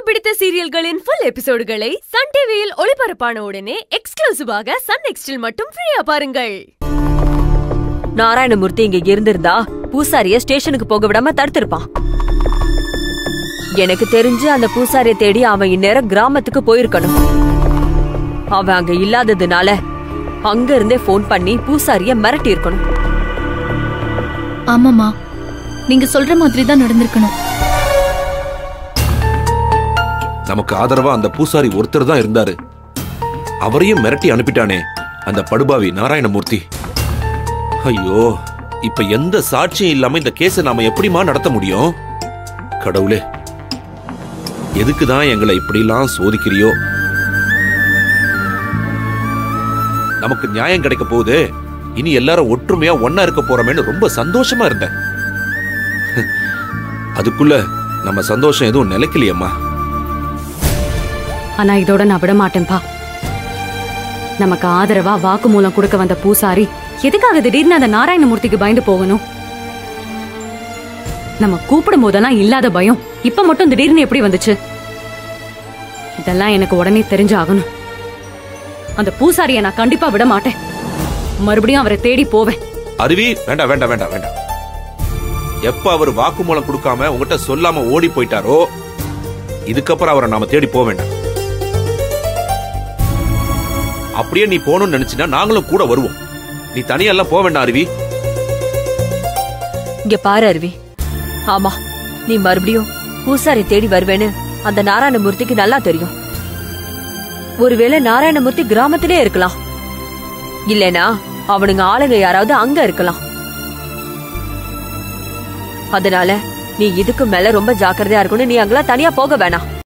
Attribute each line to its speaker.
Speaker 1: பிடித்த சீரியல்களின் full எபிசோடுகளை Sun டிவியில் ஒளிபரப்பான உடனே எக்ஸ்க்ளூசிவாக சன் நெக்ஸ்டில் மட்டும் ஃப்ரீயா பாருங்கள்
Speaker 2: நாராயணமூர்த்தி இங்க இருந்திருந்தா பூசாரிய ஸ்டேஷனுக்கு போக விடாம தடுத்திருப்பான் எனக்கு தெரிஞ்சு அந்த பூசாரிய தேடி அவன் இந்நேரம் கிராமத்துக்கு போயிருக்கணும் அவன் அங்க இல்லாததுனால அங்க இருந்தே ஃபோன் பண்ணி பூசாரிய மிரட்டி இருக்கணும்
Speaker 3: ஆமாமா நீங்க சொல்ற மாதிரி தான் நடந்திருக்கணும்
Speaker 4: நமக்கு ஆதரவா அந்த பூசாரி ஒருத்தர் தான் இருந்தாரு அவரையும் மிரட்டி அனுப்பிட்டானே அந்த படுபாவி நாராயணமூர்த்தி ஐயோ இப்ப எந்த சாட்சியும் இல்லாம இந்த கேஸை நாம எப்படிமா நடத்த முடியும் கடவுளே எதுக்கு தான் எங்களை இப்படிலாம் சோதிக்கிறியோ நமக்கு நியாயம் கிடைக்க போகுது இனி எல்லாரும் ஒற்றுமையா ஒன்னா இருக்க போறோமேன்னு ரொம்ப சந்தோஷமா இருந்தேன் அதுக்குள்ள நம்ம சந்தோஷம் எதுவும் நிலைக்கலையம்மா
Speaker 5: ஆனா இதோட நான் விட மாட்டேன்பா நமக்கு ஆதரவா வாக்குமூலம் கொடுக்க வந்த பூசாரி எதுக்காக திடீர்னு அந்த நாராயணமூர்த்திக்கு பயந்து போகணும் நம்ம கூப்பிடும் போதெல்லாம் இல்லாத பயம் இப்ப மட்டும் திடீர்னு எப்படி வந்துச்சு இதெல்லாம் எனக்கு உடனே தெரிஞ்சாகணும் அந்த பூசாரியை நான் கண்டிப்பா விட மாட்டேன் மறுபடியும் அவரை தேடி போவேன்
Speaker 4: அருவி வேண்டாம் வேண்டாம் வேண்டாம் வேண்டாம் எப்ப அவர் வாக்குமூலம் கொடுக்காம உங்ககிட்ட சொல்லாம ஓடி போயிட்டாரோ இதுக்கப்புறம் அவரை நாம தேடி போக வேண்டாம் அப்படியே நீ போகணும்னு நினைச்சினா நாங்களும் கூட வருவோம் நீ தனியெல்லாம் போக வேண்டாம் அருவி
Speaker 2: இங்க பாரு அருவி ஆமா நீ மறுபடியும் பூசாரி தேடி வருவேன்னு அந்த நாராயணமூர்த்திக்கு நல்லா தெரியும் ஒருவேளை நாராயணமூர்த்தி கிராமத்திலே இருக்கலாம் இல்லனா அவனுங்க ஆளுங்க யாராவது அங்க இருக்கலாம் அதனால நீ இதுக்கு மேல ரொம்ப ஜாக்கிரதையா இருக்கணும் நீ அங்கெல்லாம் தனியா போக வேணாம்